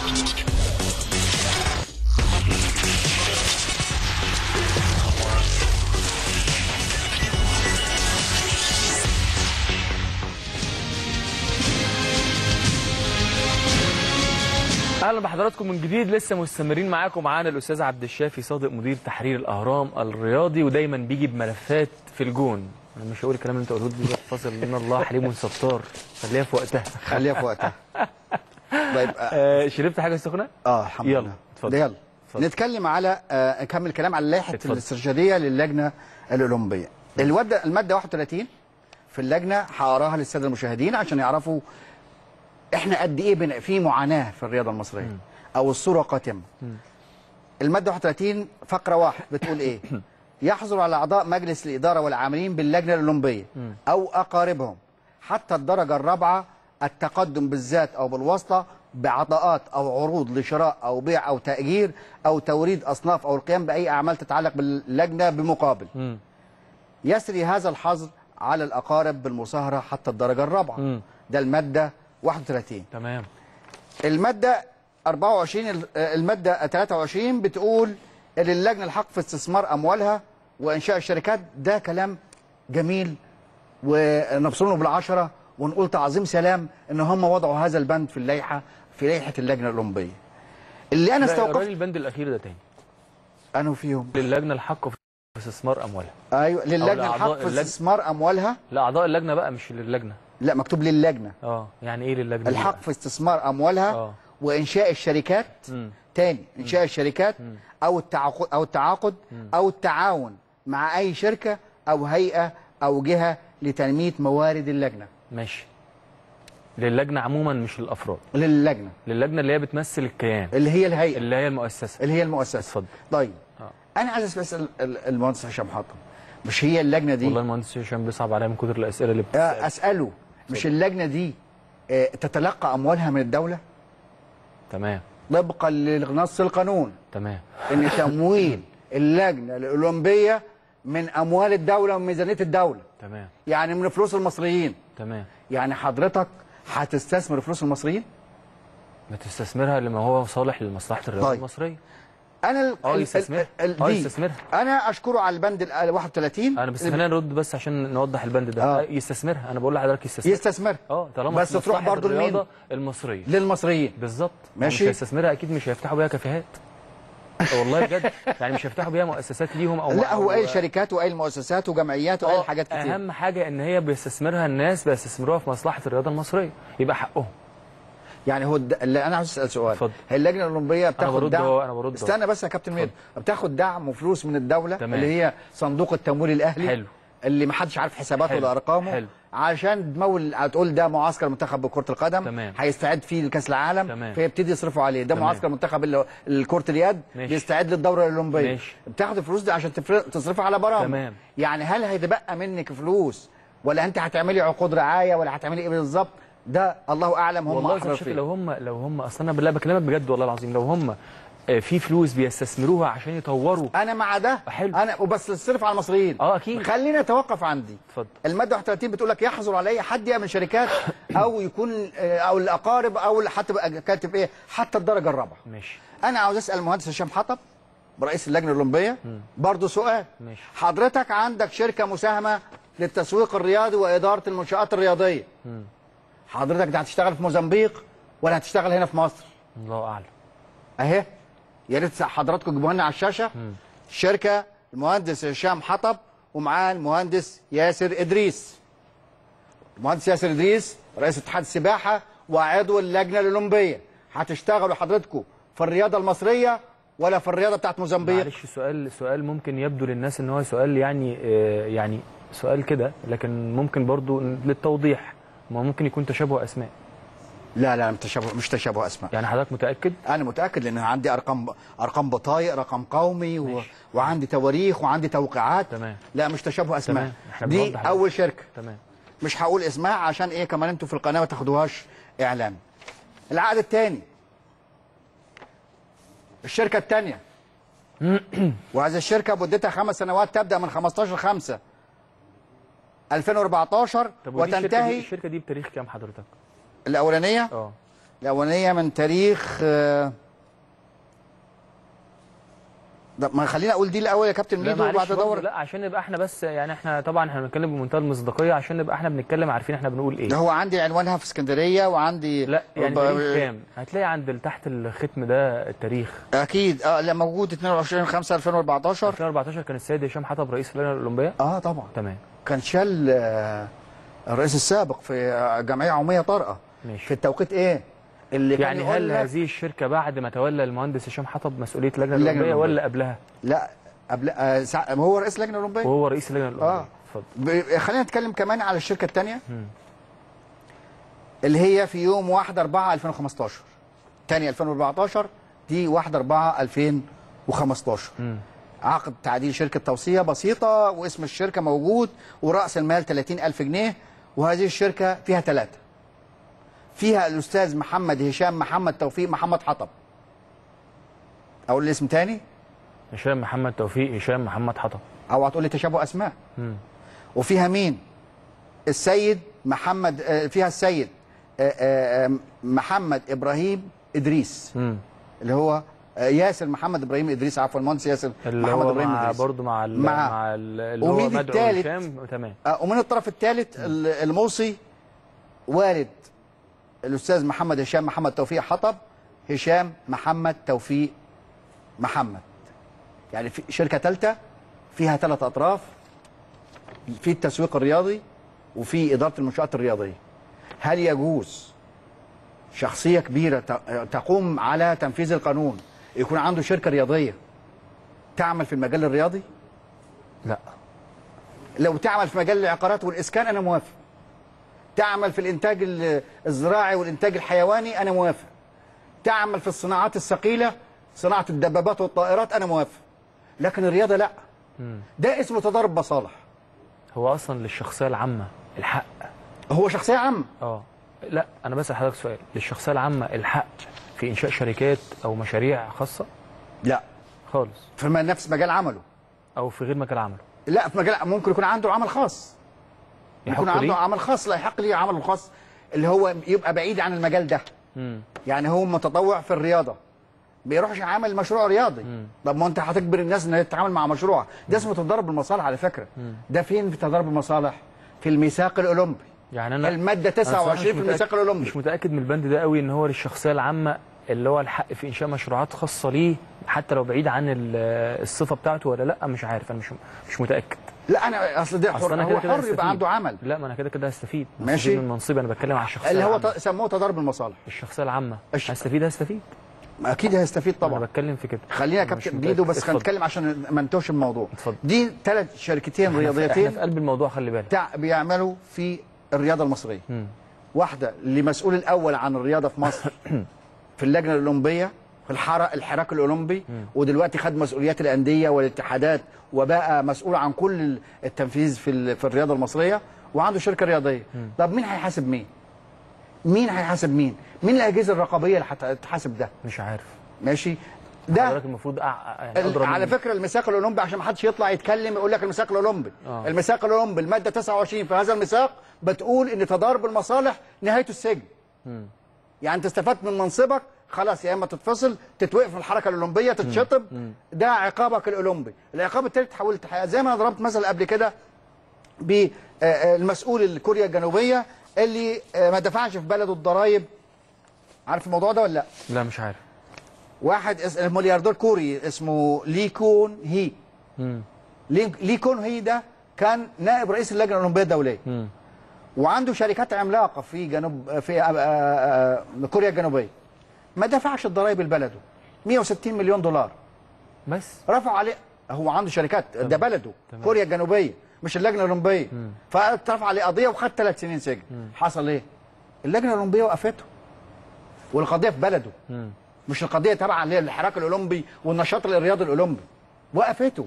اهلا بحضراتكم من جديد لسه مستمرين معاكم معانا الاستاذ عبد الشافي صادق مدير تحرير الاهرام الرياضي ودايما بيجي بملفات في الجون انا مش هقول الكلام اللي انت قلته لي ده فاصل ان الله حليم ستار خليها في وقتها خليها في وقتها طيب آه، آه شربت حاجه سخنه اه الحمد يلا، لله اتفضل. ده يلا اتفضل. نتكلم على آه، نكمل كلام على لائحه اتفضل. الاسترشاديه للجنه الاولمبيه الماده الماده 31 في اللجنه هقراها للساده المشاهدين عشان يعرفوا احنا قد ايه بن- في معاناه في الرياضه المصريه او الصوره قاتمه الماده 31 فقره واحد بتقول ايه يحظر على اعضاء مجلس الاداره والعاملين باللجنه الاولمبيه او اقاربهم حتى الدرجه الرابعه التقدم بالذات او بالواسطه بعطاءات او عروض لشراء او بيع او تاجير او توريد اصناف او القيام باي اعمال تتعلق باللجنه بمقابل مم. يسري هذا الحظر على الاقارب بالمصاهره حتى الدرجه الرابعه مم. ده الماده 31 تمام المادة 24 ال- المادة 23 بتقول ان اللجنة الحق في استثمار أموالها وإنشاء الشركات ده كلام جميل ونبصره بالعشرة ونقول تعظيم سلام ان هم وضعوا هذا البند في اللائحة في لائحة اللجنة الأولمبية اللي أنا لا، استوقفت الراجل البند الاخير ده تاني أنا فيهم للجنه الحق في استثمار اموالها أيوة للجنة لأعضاء الحق في اللجنة. استثمار أموالها لاعضاء اللجنه بقى مش للجنه لا مكتوب للجنة اه يعني ايه للجنه دي الحق بقى؟ في استثمار أموالها آه. وإنشاء الشركات مم. تاني انشاء الشركات او التعاقد او التعاقد او التعاون مع اي شركه او هيئه او جهه لتنميه موارد اللجنه ماشي للجنه عموما مش للافراد للجنه للجنه اللي هي بتمثل الكيان اللي هي الهيئه اللي هي المؤسسه اللي هي المؤسسه اتفضل طيب آه. انا عايز اسال ال- المهندس هشام حطب مش هي اللجنه دي والله المهندس هشام بيصعب عليا من كتر الاسئله اللي آه، بتسال اساله مش اللجنه دي آه، تتلقى اموالها من الدوله تمام طبقا لنص القانون تمام ان تمويل اللجنه الاولمبيه من اموال الدوله ومن ميزانيه الدوله تمام يعني من فلوس المصريين تمام يعني حضرتك هتستثمر فلوس المصريين ما تستثمرها لما هو صالح لمصلحه الرياضه طيب. المصريه انا ال اه ال- يستثمرها ال- ال- اه دي يستثمرها انا اشكره على البند ال 31 انا بس خلينا نرد بس عشان نوضح البند ده آه. آه. يستثمرها انا بقول لحضرتك يستثمر يستثمر اه طالما بس في تروح مصلحة برضو لمين؟ الرياضه المصريه للمصريين بالظبط ماشي. مش هيستثمرها اكيد مش هيفتحوا بيها كافيهات والله بجد يعني مش هيفتحوا بيها مؤسسات ليهم او لا هو أو- قايل شركات وقايل مؤسسات وجمعيات وقايل آه، حاجات كتير اهم حاجه ان هي بيستثمرها الناس بيستثمروها في مصلحه الرياضه المصريه يبقى حقهم يعني هو الد... اللي انا عايز اسال سؤال اتفضل. هي اللجنه الاولمبيه بتاخد برد دعم أهو، أنا برد أهو. استنى بس يا كابتن ميدو بتاخد دعم وفلوس من الدوله تمام. اللي هي صندوق التمويل الاهلي حلو. اللي ما حدش عارف حساباته حلو. ولا ارقامه حلو. عشان تمول هتقول ده معسكر منتخب كره القدم تمام. هيستعد فيه لكاس العالم تمام. فيبتدي يصرفوا عليه ده تمام. معسكر منتخب ال- كره اليد ماشي. بيستعد للدوره الاولمبيه ماشي. بتاخد الفلوس دي عشان تفر- تصرفها على برامج تمام. يعني هل هيتبقى منك فلوس ولا انت هتعملي عقود رعايه ولا هتعملي ايه بالظبط ده الله اعلم هم والله احرار يا فيه لو هم لو هم اصل انا بالله بكلمك بجد والله العظيم لو هم آه، في فلوس بيستثمروها عشان يطوروا انا مع ده حلو. انا وبس تصرف على المصريين اه اكيد خلينا نتوقف عندي اتفضل الماده 31 بتقول لك يحظر على اي حد يعمل شركات او يكون آه، او الاقارب او حتى بقى كاتب ايه حتى الدرجه الرابعه ماشي انا عاوز اسال المهندس هشام حطب رئيس اللجنه الاولمبيه برضه سؤال ماشي. حضرتك عندك شركه مساهمه للتسويق الرياضي واداره المنشات الرياضيه حضرتك ده هتشتغل في موزمبيق ولا هتشتغل هنا في مصر الله اعلم اهي يا ريت حضراتكم تجيبوها لنا على الشاشه شركه المهندس هشام حطب ومعاه المهندس ياسر ادريس المهندس ياسر ادريس رئيس اتحاد السباحه وعضو اللجنه الاولمبيه هتشتغلوا حضراتكم في الرياضه المصريه ولا في الرياضه بتاعت موزمبيق معلش سؤال سؤال ممكن يبدو للناس ان هو سؤال يعني آه، يعني سؤال كده لكن ممكن برضو للتوضيح ما ممكن يكون تشابه اسماء لا لا مش تشابه مش تشابه اسماء يعني حضرتك متاكد انا متاكد لان عندي ارقام ارقام بطايق رقم قومي و... ماشي. وعندي تواريخ وعندي توقيعات تمام. لا مش تشابه اسماء تمام. احنا دي بنوضح اول شركه تمام مش هقول اسمها عشان ايه كمان انتوا في القناه ما تاخدوهاش اعلان العقد الثاني الشركه الثانيه وهذه الشركه مدتها خمس سنوات تبدا من 15 5 2014 طب ودي الشركة دي, وتنتهي الشركه دي بتاريخ كام حضرتك الاولانيه اه الاولانيه من تاريخ آه، ده ما خلينا اقول دي الاول يا كابتن لا ميدو معلش وبعد برضه ادور لا عشان نبقى احنا بس يعني احنا طبعا احنا بنتكلم بمنتهى المصداقيه عشان نبقى احنا بنتكلم عارفين احنا بنقول ايه ده هو عندي عنوانها في اسكندريه وعندي لا يعني ب- تاريخ كام هتلاقي عند ال- تحت الختم ده التاريخ اكيد اه لا موجود 22 5 2014 2014 كان السيد هشام حطب رئيس اللجنه الاولمبيه اه طبعا تمام كان شال آه، الرئيس السابق في آه، جمعيه عموميه طارئه في ماشي التوقيت ايه اللي كان يعني يقول هل لك- هذه الشركه بعد ما تولى المهندس هشام حطب مسؤوليه اللجنه اللجنة الاولمبيه الأولمبية. ولا قبلها لا قبل آه سع... هو رئيس اللجنه الاولمبيه وهو رئيس اللجنه الاولمبيه آه. اتفضل ب... خلينا نتكلم كمان على الشركه الثانيه اللي هي في يوم 1 4 2015 تاني 2014 دي 1 4 2015 مم. عقد تعديل شركه توصيه بسيطه واسم الشركه موجود وراس المال 30000 جنيه وهذه الشركه فيها ثلاثه فيها الاستاذ محمد هشام محمد توفيق محمد حطب اقول الاسم تاني هشام محمد توفيق هشام محمد حطب او هتقول لي تشابه اسماء مم. وفيها مين السيد محمد آه، فيها السيد آه، آه، آه، محمد ابراهيم ادريس مم. اللي هو آه، ياسر محمد ابراهيم ادريس عفوا المهندس ياسر اللي محمد هو ابراهيم مع ادريس برضه مع ال مع- مع ال- اللي هو ومين مدعو التالت؟ هشام تمام آه، ومن الطرف الثالث ال- الموصي والد الاستاذ محمد هشام محمد توفيق حطب هشام محمد توفيق محمد يعني في شركه ثالثه فيها ثلاث اطراف في التسويق الرياضي وفي اداره المنشات الرياضيه هل يجوز شخصيه كبيره ت- تقوم على تنفيذ القانون يكون عنده شركه رياضيه تعمل في المجال الرياضي لا لو تعمل في مجال العقارات والاسكان انا موافق تعمل في الانتاج ال- الزراعي والانتاج الحيواني انا موافق تعمل في الصناعات الثقيله صناعه الدبابات والطائرات انا موافق لكن الرياضه لا ده اسمه تضارب مصالح هو اصلا للشخصيه العامه الحق هو شخصيه عامه اه لا انا بسال حضرتك سؤال للشخصيه العامه الحق في انشاء شركات او مشاريع خاصه لا خالص في م- نفس مجال عمله او في غير مجال عمله لا في مجال ممكن يكون عنده عمل خاص يكون يحق عنده ليه؟ عمل خاص لا يحق ليه عمل خاص اللي هو يبقى بعيد عن المجال ده مم. يعني هو متطوع في الرياضه بيروحش يعمل مشروع رياضي طب ما انت هتجبر الناس ان هي تتعامل مع مشروع ده اسمه تضارب المصالح على فكره ده فين في تضارب المصالح في الميثاق الاولمبي يعني انا الماده أنا بصراحة 29 مش في متأكد- الميثاق الاولمبي مش متاكد من البند ده قوي ان هو للشخصيه العامه اللي هو الحق في انشاء مشروعات خاصه ليه حتى لو بعيد عن ال- الصفه بتاعته ولا لا مش عارف انا مش مش متاكد لا انا اصل ده اصل حر انا هو كده كده حر هستفيد يبقى عنده عمل لا ما انا كده كده هستفيد ماشي. هستفيد من منصبي انا بتكلم على الشخصيه اللي هو العامة. ت- سموه تضارب المصالح الشخصيه العامه الش- هستفيد هستفيد اكيد هيستفيد طبعا طبعا انا بتكلم في كده خلينا يا أنا مش كابتن متأكد. ميدو بس اتفضل. هنتكلم عشان ما نتوهش الموضوع اتفضل. دي ثلاث شركتين احنا في- احنا رياضيتين في قلب الموضوع خلي بالك تع- بيعملوا في الرياضه المصريه مم. واحده لمسؤول الاول عن الرياضه في مصر في اللجنه الاولمبيه في الحرق الحراك الاولمبي ودلوقتي خد مسؤوليات الانديه والاتحادات وبقى مسؤول عن كل التنفيذ في ال- في الرياضه المصريه وعنده شركه رياضيه طب مين هيحاسب مين مين هيحاسب مين مين الاجهزه الرقابيه اللي هتحاسب ده مش عارف ماشي ده حضرتك المفروض أع... يعني ال- أضرب على مني. فكره الميثاق الاولمبي عشان ما حدش يطلع يتكلم يقول لك الميثاق الاولمبي آه. الميثاق الاولمبي الماده 29 في هذا الميثاق بتقول ان تضارب المصالح نهايته السجن يعني انت استفدت من منصبك خلاص يا اما تتفصل تتوقف من الحركه الاولمبيه تتشطب ده عقابك الاولمبي العقاب التالت تحولت حياه زي ما انا ضربت مثل قبل كده بالمسؤول الكوريا الجنوبيه اللي آه، ما دفعش في بلده الضرايب عارف الموضوع ده ولا لا لا مش عارف واحد اس- ملياردير كوري اسمه لي كون هي مم. لي لي كون هي ده كان نائب رئيس اللجنه الاولمبيه الدوليه مم. وعنده شركات عملاقه في جنوب في آه، آه، آه، كوريا الجنوبيه ما دفعش الضرائب لبلده 160 مليون دولار بس رفعوا عليه هو عنده شركات ده بلده تمام. كوريا الجنوبيه مش اللجنه الاولمبيه فرفع عليه قضيه وخد ثلاث سنين سجن حصل ايه؟ اللجنه الاولمبيه وقفته والقضيه في بلده مم. مش القضيه تبع اللي هي الحراك الاولمبي والنشاط الرياضي الاولمبي وقفته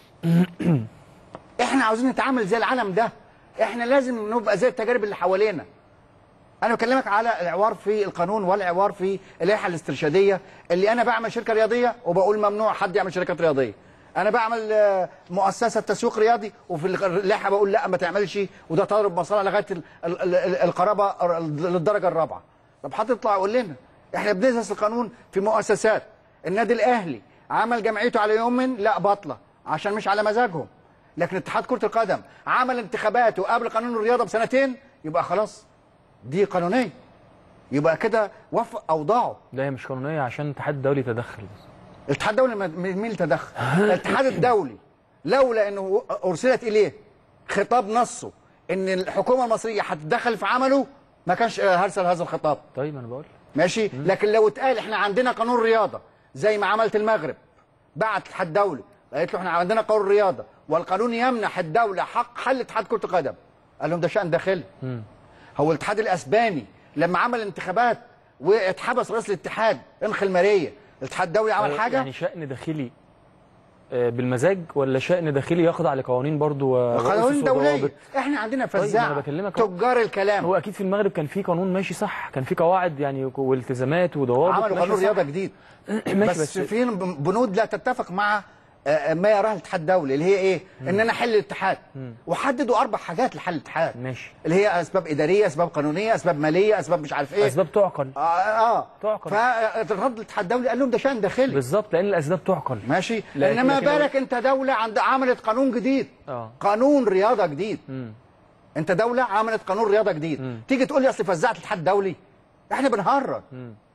احنا عاوزين نتعامل زي العالم ده احنا لازم نبقى زي التجارب اللي حوالينا انا بكلمك على العوار في القانون والعوار في اللائحه الاسترشاديه اللي انا بعمل شركه رياضيه وبقول ممنوع حد يعمل شركات رياضيه انا بعمل آه، مؤسسه تسويق رياضي وفي اللائحه بقول لا ما تعملش وده تضرب مصالح لغايه ال- ال- ال- القرابه للدرجه الرابعه طب حضرتك اطلع قول لنا احنا بندرس القانون في مؤسسات النادي الاهلي عمل جمعيته على يوم لا باطله عشان مش على مزاجهم لكن اتحاد كره القدم عمل انتخاباته قبل قانون الرياضه بسنتين يبقى خلاص دي قانونيه يبقى كده وفق اوضاعه ده هي مش قانونيه عشان الاتحاد الدولي تدخل بس الاتحاد الدولي ما- مين اللي تدخل؟ الاتحاد الدولي لولا انه ارسلت اليه خطاب نصه ان الحكومه المصريه هتتدخل في عمله ما كانش هرسل هذا الخطاب طيب انا بقول ماشي لكن لو اتقال احنا عندنا قانون رياضه زي ما عملت المغرب بعت الاتحاد الدولي قالت له احنا عندنا قانون رياضه والقانون يمنح الدوله حق حل اتحاد كره القدم قال لهم ده شان داخلي هو الاتحاد الاسباني لما عمل انتخابات واتحبس رئيس الاتحاد انخل ماريا الاتحاد الدولي عمل حاجه يعني شأن داخلي آه، بالمزاج ولا شأن داخلي يخضع لقوانين برضو و- قوانين وأسس دوليه وضوابط؟ احنا عندنا طيب، فزاعه أنا بكلمك أهو. تجار الكلام هو اكيد في المغرب كان في قانون ماشي صح كان في قواعد يعني والتزامات وضوابط عملوا ماشية قانون صح. رياضه جديد ماشي بس, بس في بنود لا تتفق مع آه، ما يراه الاتحاد الدولي اللي هي ايه؟ ان انا احل الاتحاد وحددوا اربع حاجات لحل الاتحاد ماشي اللي هي اسباب اداريه، اسباب قانونيه، اسباب ماليه، اسباب مش عارف ايه اسباب تعقل اه اه تعقل. فرد الاتحاد الدولي قال لهم ده شان داخلي بالظبط لان الاسباب تعقل ماشي لكن- انما لكن لو- بالك انت دوله عند عملت قانون جديد اه قانون رياضه جديد مم. انت دوله عملت قانون رياضه جديد تيجي تقول لي اصل فزعت الاتحاد الدولي احنا بنهرج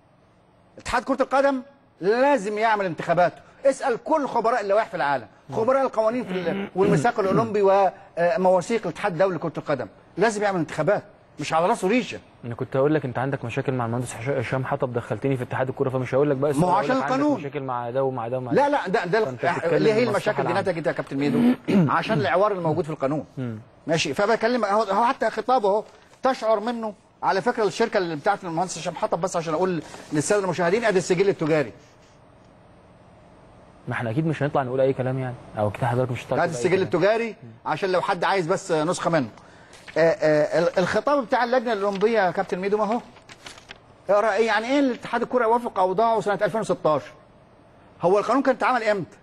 اتحاد كره القدم لازم يعمل انتخاباته اسال كل خبراء اللوائح في العالم خبراء القوانين في ال- والميثاق الاولمبي ومواثيق الاتحاد الدولي لكره القدم لازم يعمل انتخابات مش على راسه ريشه انا كنت هقول لك انت عندك مشاكل مع المهندس هش- هشام حطب دخلتني في اتحاد الكوره فمش هقول لك بقى ما هو هقول عشان لك عندك القانون. مشاكل مع ده ومع ده ومع ده لا لا ده ده فأنت بتتكلم اللي هي بالمصلحة المشاكل دي العامة. نتجت يا كابتن ميدو عشان العوار الموجود في القانون ماشي فبكلم هو هو حتى خطابه اهو تشعر منه على فكره الشركه اللي بتاعت المهندس هشام حطب بس عشان اقول للساده المشاهدين ادي السجل التجاري ما احنا اكيد مش هنطلع نقول اي كلام يعني او كده حضرتك مش هتطلع ادي تقول أي السجل كلام. التجاري عشان لو حد عايز بس نسخه منه آه، آه، ال- الخطاب بتاع اللجنه الاولمبيه يا كابتن ميدو ما هو اقرا ايه يعني ايه الاتحاد الكره يوافق اوضاعه سنه 2016 هو القانون كان اتعمل امتى؟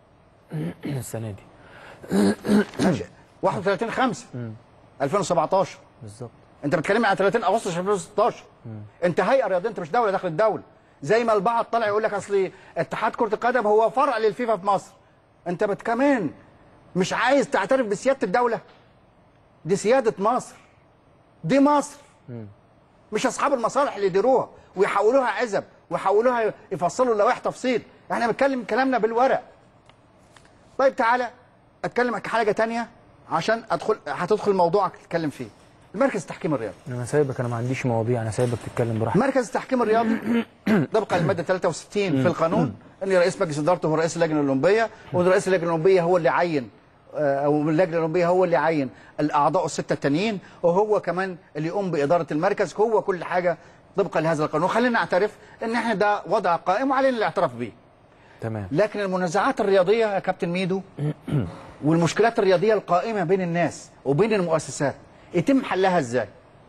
السنه دي ماشي 31 5 2017 بالظبط انت بتتكلم على 30 اغسطس 2016 انت هيئه رياضيه انت مش دوله داخل الدوله زي ما البعض طلع يقول لك اصل اتحاد كره القدم هو فرع للفيفا في مصر انت بت كمان مش عايز تعترف بسياده الدوله دي سياده مصر دي مصر مش اصحاب المصالح اللي يديروها ويحولوها عزب ويحولوها يفصلوا اللوائح تفصيل احنا بنتكلم كلامنا بالورق طيب تعالى اتكلم عن حاجه تانية عشان ادخل هتدخل موضوعك تتكلم فيه المركز التحكيم الرياضي انا سايبك انا ما عنديش مواضيع انا سايبك تتكلم براحتك مركز التحكيم الرياضي طبقا للماده 63 في القانون ان رئيس مجلس ادارته هو رئيس اللجنه الاولمبيه وان رئيس اللجنه الاولمبيه هو اللي عين آه، او من اللجنه الاولمبيه هو اللي عين الاعضاء السته التانيين وهو كمان اللي يقوم باداره المركز هو كل حاجه طبقا لهذا القانون خلينا نعترف ان احنا ده وضع قائم وعلينا الاعتراف به تمام لكن المنازعات الرياضيه يا كابتن ميدو والمشكلات الرياضيه القائمه بين الناس وبين المؤسسات يتم حلها ازاي؟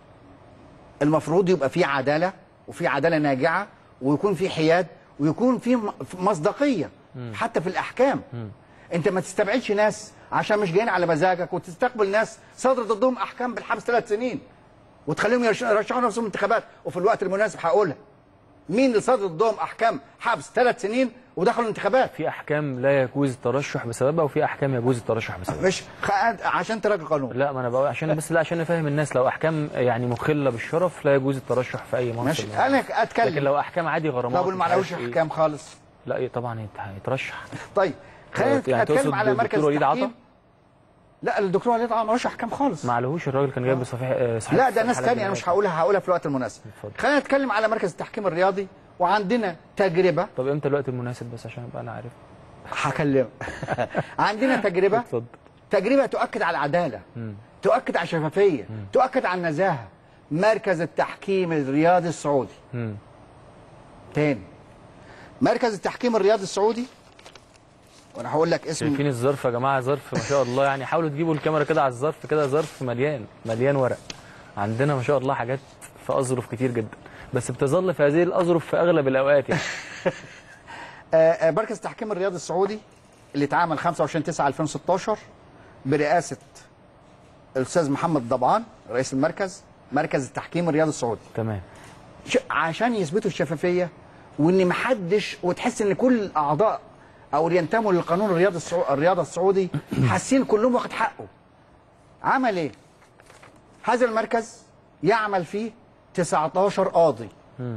المفروض يبقى في عداله وفي عداله ناجعه ويكون في حياد ويكون في م- مصداقيه حتى في الاحكام انت ما تستبعدش ناس عشان مش جايين على مزاجك وتستقبل ناس صدر ضدهم احكام بالحبس ثلاث سنين وتخليهم يرش- يرشحوا نفسهم انتخابات وفي الوقت المناسب هقولها مين اللي صدر ضدهم احكام حبس ثلاث سنين ودخلوا انتخابات في احكام لا يجوز الترشح بسببها وفي احكام يجوز الترشح بسببها مش خ... عشان تراجع قانون لا ما انا بقول عشان بس لا عشان نفهم الناس لو احكام يعني مخله بالشرف لا يجوز الترشح في اي منصب ماشي يعني. انا لكن اتكلم لو احكام عادي غرامات طب واللي ما مش عليهوش عارف إيه. احكام خالص لا إيه طبعا يت- يترشح طيب خلينا يعني اتكلم تقصد على مركز الدكتور وليد عطا؟ التحكيم لا الدكتور وليد عطا ملوش احكام خالص ما عليهوش الراجل كان جايب صفيح آه، صحيح لا ده ناس تانية انا مش هقولها هقولها في الوقت المناسب اتفضل. خلينا نتكلم على مركز التحكيم الرياضي وعندنا تجربه طب امتى الوقت المناسب بس عشان ابقى انا عارف هكلمك عندنا تجربه اتفضل تجربه تؤكد على العداله تؤكد على الشفافيه تؤكد على النزاهه مركز التحكيم الرياضي السعودي مم. تاني مركز التحكيم الرياضي السعودي وانا هقول لك اسم شايفين الظرف يا جماعه ظرف ما شاء الله يعني حاولوا تجيبوا الكاميرا كده على الظرف كده ظرف مليان مليان ورق عندنا ما شاء الله حاجات في اظرف كتير جدا بس بتظل في هذه الاظرف في اغلب الاوقات يعني آه، آه، مركز التحكيم الرياضي السعودي اللي اتعمل 25 9 2016 برئاسه الاستاذ محمد ضبعان رئيس المركز مركز التحكيم الرياضي السعودي تمام ش- عشان يثبتوا الشفافيه وان محدش وتحس ان كل الاعضاء او اللي ينتموا للقانون الرياضي السعو... الرياضه السعودي حاسين كلهم واخد حقه عمل ايه هذا المركز يعمل فيه 19 قاضي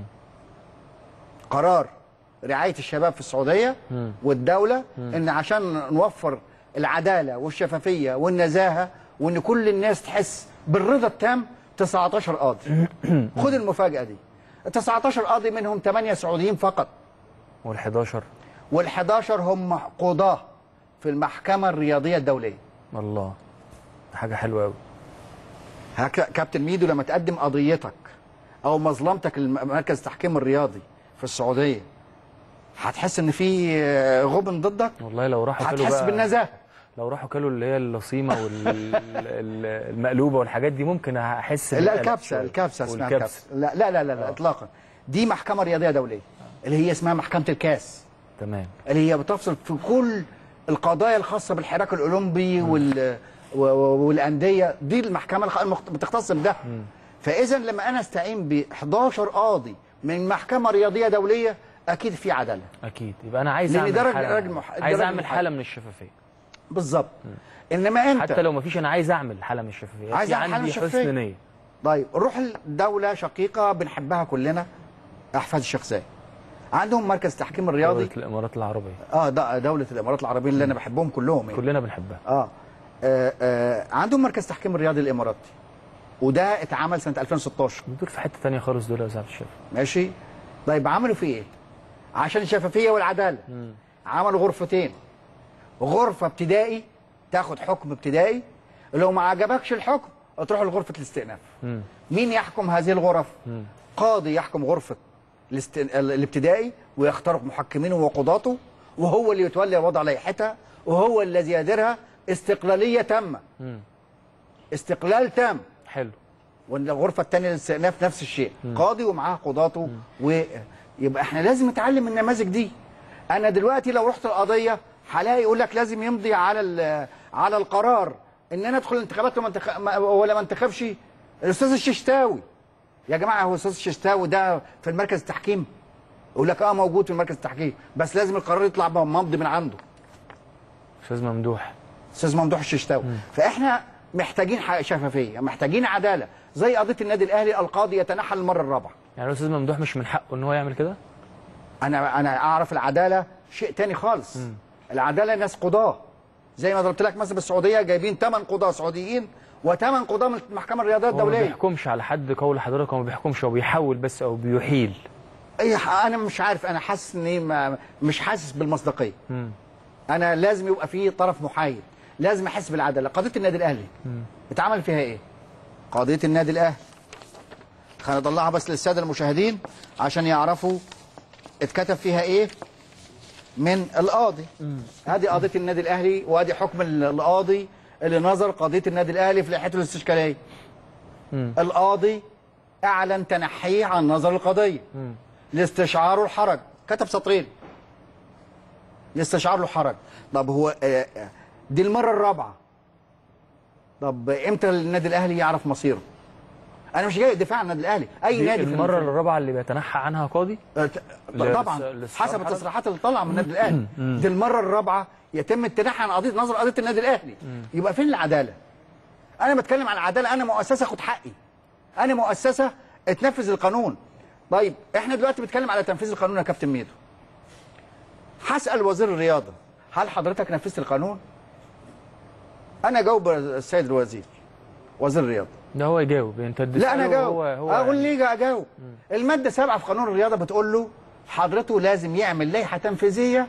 قرار رعايه الشباب في السعوديه والدوله ان عشان نوفر العداله والشفافيه والنزاهه وان كل الناس تحس بالرضا التام 19 قاضي خد المفاجاه دي ال 19 قاضي منهم 8 سعوديين فقط وال11 وال11 هم قضاه في المحكمه الرياضيه الدوليه الله حاجه حلوه قوي هك- كابتن ميدو لما تقدم قضيتك او مظلمتك لمركز التحكيم الرياضي في السعوديه هتحس ان في آه، غبن ضدك والله لو راحوا كلوا هتحس بقى بالنزاهه لو راحوا كلوا اللي هي اللصيمه والمقلوبه والحاجات دي ممكن احس لا بالقلق الكبسه شوية. الكبسه اسمها والكبسة. الكبسه لا لا لا لا, لا اطلاقا دي محكمه رياضيه دوليه اللي هي اسمها محكمه الكاس تمام اللي هي بتفصل في كل القضايا الخاصه بالحراك الاولمبي وال و- و- والانديه دي المحكمه الخ- المخت- بتختص بده فاذا لما انا استعين ب 11 قاضي من محكمه رياضيه دوليه اكيد في عداله اكيد يبقى انا عايز لأن اعمل ده راجل- حاله راجل مح- ده عايز راجل اعمل محامي. حاله من الشفافيه بالظبط انما انت حتى لو ما فيش انا عايز اعمل حاله من الشفافيه عايز في أعمل حالة من عندي الشفافية. حسن نيه طيب نروح لدوله شقيقه بنحبها كلنا احفاد الشيخ زايد عندهم مركز تحكيم الرياضي دوله الامارات العربيه اه ده دوله الامارات العربيه اللي انا بحبهم كلهم يعني. كلنا بنحبها آه. آه, آه عندهم مركز تحكيم الرياضي الاماراتي وده اتعمل سنه 2016 دول في حته ثانيه خالص دول يا استاذ عبد الشافي ماشي طيب عملوا فيه ايه عشان الشفافيه والعداله عملوا غرفتين غرفه ابتدائي تاخد حكم ابتدائي لو ما عجبكش الحكم تروح لغرفه الاستئناف مم. مين يحكم هذه الغرف قاضي يحكم غرفه الاست... الابتدائي ويختار محكمينه وقضاته وهو اللي يتولى وضع لائحتها وهو الذي يديرها استقلاليه تامه مم. استقلال تام حلو والغرفه الثانيه للاستئناف نفس الشيء قاضي ومعاه قضاته ويبقى احنا لازم نتعلم من النماذج دي انا دلوقتي لو رحت القضيه هلاقي يقول لك لازم يمضي على ال- على القرار ان انا ادخل الانتخابات وما انتخ... ما- ولا ما انتخبش الاستاذ الششتاوي يا جماعه هو الاستاذ الششتاوي ده في المركز التحكيم يقول لك اه موجود في مركز التحكيم بس لازم القرار يطلع ممضي من عنده استاذ ممدوح استاذ ممدوح الششتاوي فاحنا محتاجين حق- شفافيه محتاجين عداله زي قضيه النادي الاهلي القاضي يتنحى المره الرابعه يعني الاستاذ ممدوح مش من حقه ان هو يعمل كده انا انا اعرف العداله شيء تاني خالص العداله ناس قضاه زي ما ضربت لك مثلا بالسعوديه جايبين 8 قضاه سعوديين و8 قضاه من المحكمه الرياضيه هو ما الدوليه بيحكمش على حد قول حضرتك هو ما بيحكمش هو بيحول بس او بيحيل اي ح- انا مش عارف انا حاسس اني ما- مش حاسس بالمصداقيه مم. انا لازم يبقى في طرف محايد لازم احس بالعداله قضيه النادي الاهلي اتعمل فيها ايه قضيه النادي الاهلي خلينا نطلعها بس للساده المشاهدين عشان يعرفوا اتكتب فيها ايه من القاضي هذه قضيه النادي الاهلي وادي حكم ال- القاضي اللي نظر قضيه النادي الاهلي في لائحته الاستشكاليه مم. القاضي اعلن تنحيه عن نظر القضيه مم. لاستشعار الحرج كتب سطرين لاستشعار الحرج طب هو آه، آه، دي المره الرابعه طب امتى النادي الاهلي يعرف مصيره انا مش جاي دفاع عن النادي الاهلي اي دي نادي في المره الفريق. الرابعه اللي بيتنحى عنها قاضي آه، ت- لا، طبعا لس- لس- حسب حرج. التصريحات اللي طالعه من النادي الاهلي دي المره الرابعه يتم التنحي عن قضيه نظر قضيه النادي الاهلي يبقى فين العداله انا بتكلم عن العداله انا مؤسسه اخد حقي انا مؤسسه اتنفذ القانون طيب احنا دلوقتي بنتكلم على تنفيذ القانون يا كابتن ميدو هسال وزير الرياضه هل حضرتك نفذت القانون انا جاوب السيد الوزير وزير الرياضه ده هو يجاوب انت لا انا تسأله اجاوب هو هو اقول يعني- ليه اجاوب الماده 7 في قانون الرياضه بتقول له حضرته لازم يعمل لائحه تنفيذيه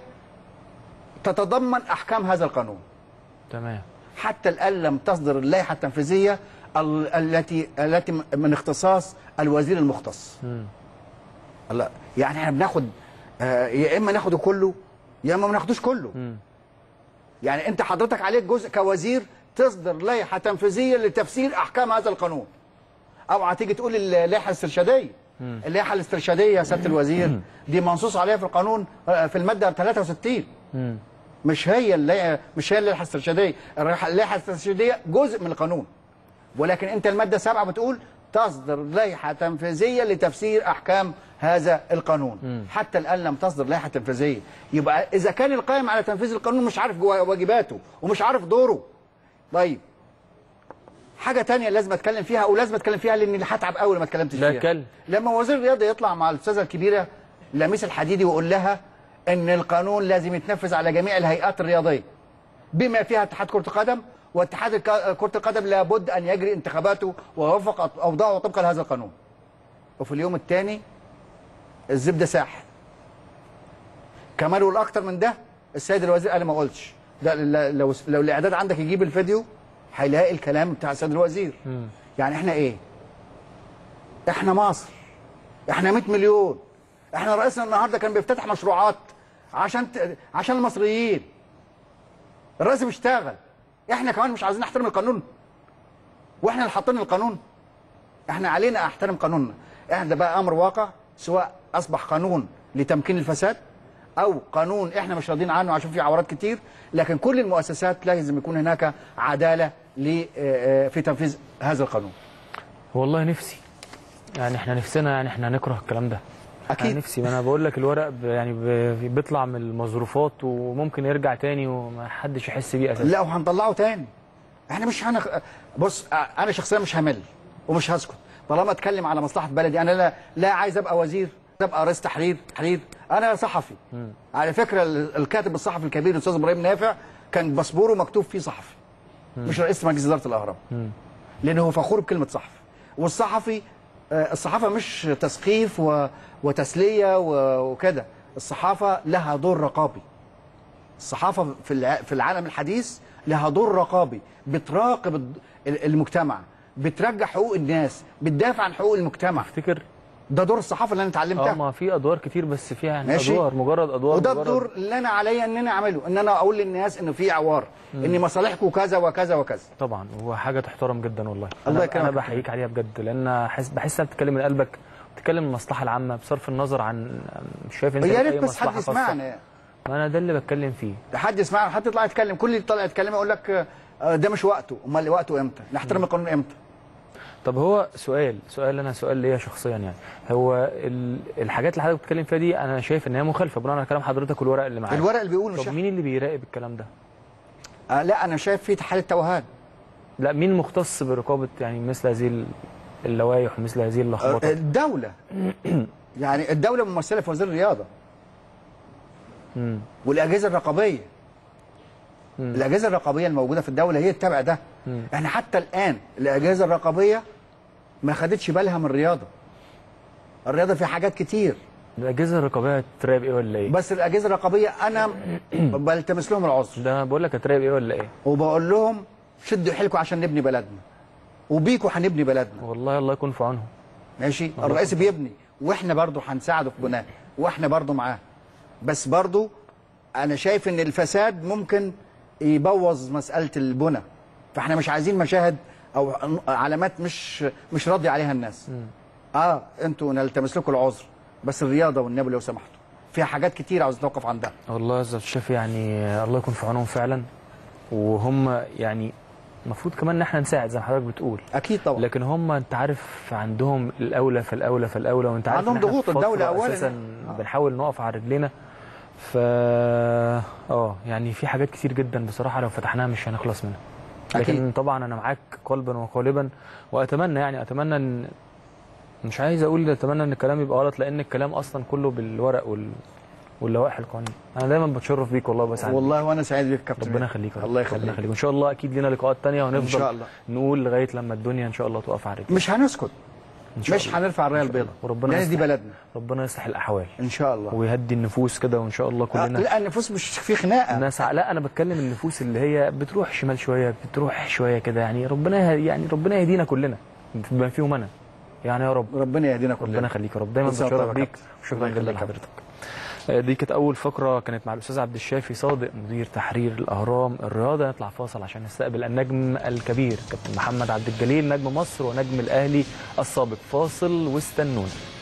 تتضمن احكام هذا القانون تمام حتى الان لم تصدر اللائحه التنفيذيه ال- التي التي من اختصاص الوزير المختص مم. لا يعني احنا بناخد آه، يا اما ناخده كله يا اما ما ناخدوش كله مم. يعني انت حضرتك عليك جزء كوزير تصدر لائحه تنفيذيه لتفسير احكام هذا القانون او هتيجي تقول اللائحه الاسترشاديه اللائحه الاسترشاديه يا سياده الوزير دي منصوص عليها في القانون آه، في الماده 63 مم. مش هي اللائحه مش هي اللائحه الاسترشاديه الرائحة- اللائحه الاسترشاديه جزء من القانون ولكن انت الماده 7 بتقول تصدر لائحه تنفيذيه لتفسير احكام هذا القانون حتى الان لم تصدر لائحه تنفيذيه يبقى اذا كان القائم على تنفيذ القانون مش عارف جوا- واجباته ومش عارف دوره طيب حاجه تانية لازم اتكلم فيها ولازم اتكلم فيها لاني هتعب قوي لما اتكلمتش لا فيها اتكلم. لما وزير الرياضه يطلع مع الاستاذه الكبيره لميس الحديدي ويقول لها ان القانون لازم يتنفذ على جميع الهيئات الرياضيه بما فيها اتحاد كره القدم واتحاد الك- كره القدم لابد ان يجري انتخاباته ويوفق اوضاعه طبقا لهذا القانون وفي اليوم الثاني الزبده ساح كمان والاكتر من ده السيد الوزير انا ما قلتش ده ل- لو لو الاعداد عندك يجيب الفيديو هيلاقي الكلام بتاع السيد الوزير يعني احنا ايه احنا مصر احنا 100 مليون احنا رئيسنا النهارده كان بيفتتح مشروعات عشان ت... عشان المصريين الرئيس بيشتغل احنا كمان مش عايزين نحترم القانون واحنا اللي حاطين القانون احنا علينا احترم قانوننا احنا ده بقى امر واقع سواء اصبح قانون لتمكين الفساد او قانون احنا مش راضيين عنه عشان فيه عورات كتير لكن كل المؤسسات لازم يكون هناك عداله ل- آه، آه، في تنفيذ هذا القانون والله نفسي يعني احنا نفسنا يعني احنا نكره الكلام ده أكيد. أنا نفسي ما انا بقول لك الورق ب- يعني ب- بيطلع من المظروفات وممكن يرجع تاني وما حدش يحس بيه اساسا لا وهنطلعه تاني احنا مش هنخ... بص اه، انا شخصيا مش همل ومش هسكت طالما اتكلم على مصلحه بلدي انا لا لا عايز ابقى وزير ابقى رئيس تحرير تحرير انا صحفي على فكره ال- الكاتب الصحفي الكبير الاستاذ ابراهيم نافع كان باسبوره مكتوب فيه صحفي مش رئيس مجلس اداره الاهرام لانه هو فخور بكلمه صحفي والصحفي آه، الصحافه مش تثقيف و... وتسليه و... وكده الصحافه لها دور رقابي الصحافه في الع- في العالم الحديث لها دور رقابي بتراقب الد- ال- المجتمع بترجع حقوق الناس بتدافع عن حقوق المجتمع افتكر ده دور الصحافه اللي انا اه اتعلمتها ما في ادوار كتير بس فيها يعني ماشي. ادوار مجرد ادوار وده مجرد الدور اللي انا عليا ان انا اعمله ان انا اقول للناس انه في عوار ان مصالحكم كذا وكذا وكذا طبعا هو حاجه تحترم جدا والله الله انا يكرمك. انا بحييك عليها بجد لان حس بحس انك بتتكلم من قلبك بتتكلم من المصلحه العامه بصرف النظر عن مش شايف انت يا ليك ريت أي بس حد مصلحة خاصة. يسمعنا ما انا ده اللي بتكلم فيه حد يسمعنا حد يطلع يتكلم كل اللي طلع يتكلم يقول لك آه، ده مش وقته امال وقته امتى نحترم القانون امتى طب هو سؤال سؤال انا سؤال ليا شخصيا يعني هو ال- الحاجات اللي حضرتك بتتكلم فيها دي انا شايف ان هي مخالفه بناء على كلام حضرتك والورق اللي معاك الورق اللي بيقول مش طب مين اللي بيراقب الكلام ده آه لا انا شايف في حاله توهان لا مين مختص برقابه يعني مثل هذه ال- اللوائح ومثل هذه اللخبطه الدولة يعني الدولة ممثلة في وزير الرياضة مم. والأجهزة الرقابية مم. الأجهزة الرقابية الموجودة في الدولة هي التابع ده مم. احنا حتى الآن الأجهزة الرقابية ما خدتش بالها من الرياضة الرياضة فيها حاجات كتير الاجهزه الرقابيه هتراقب ايه ولا ايه بس الأجهزة الرقابية أنا بلتمس لهم العذر ده انا بقول لك هتراقب ايه ولا ايه وبقول لهم شدوا حيلكم عشان نبني بلدنا وبيكوا هنبني بلدنا والله الله يكون في عونهم ماشي الرئيس بيبني واحنا برضه هنساعده في بناء واحنا برضه معاه بس برضه انا شايف ان الفساد ممكن يبوظ مساله البنى فاحنا مش عايزين مشاهد او علامات مش مش راضي عليها الناس اه انتوا نلتمس لكم العذر بس الرياضه والنبي لو سمحتوا فيها حاجات كتير عاوز نتوقف عندها والله يا استاذ شاف يعني الله يكون في عونهم فعلا وهم يعني المفروض كمان ان احنا نساعد زي ما حضرتك بتقول اكيد طبعا لكن هم انت عارف عندهم الاولى فالاولى فالاولى وانت عارف عندهم إن إحنا ضغوط في الدولة فترة أولاً. اساسا آه. بنحاول نقف على رجلينا ف اه يعني في حاجات كتير جدا بصراحه لو فتحناها مش هنخلص منها لكن أكيد. طبعا انا معاك قلبا وقالبا واتمنى يعني اتمنى ان مش عايز اقول اتمنى ان الكلام يبقى غلط لان الكلام اصلا كله بالورق وال واللوائح القانونيه انا دايما بتشرف بيك والله بس والله وانا سعيد بيك يا كابتن ربنا يخليك يا رب. الله ربنا يخليك يخليك وان شاء الله اكيد لنا لقاءات تانية وهنفضل ان شاء الله نقول لغايه لما الدنيا ان شاء الله تقف على رجلها مش هنسكت إن شاء مش الله. هنرفع الرايه البيضاء وربنا لان دي يصلح. بلدنا ربنا يصلح الاحوال ان شاء الله ويهدي النفوس كده وان شاء الله آه، كلنا لا النفوس مش في خناقه الناس لا انا بتكلم النفوس اللي هي بتروح شمال شويه بتروح شويه كده يعني ربنا يه- يعني ربنا يهدينا كلنا بما فيهم انا يعني يا رب ربنا يهدينا كلنا ربنا يخليك يا رب دايما كل سنة بتشرف وأنت طيب يا بيك كابتن. وشكرا الله جدا يخليك يا لحضرتك آه، دي كانت اول فقره كانت مع الاستاذ عبد الشافي صادق مدير تحرير الاهرام الرياضه نطلع فاصل عشان نستقبل النجم الكبير كابتن محمد عبد الجليل نجم مصر ونجم الاهلي السابق فاصل واستنونا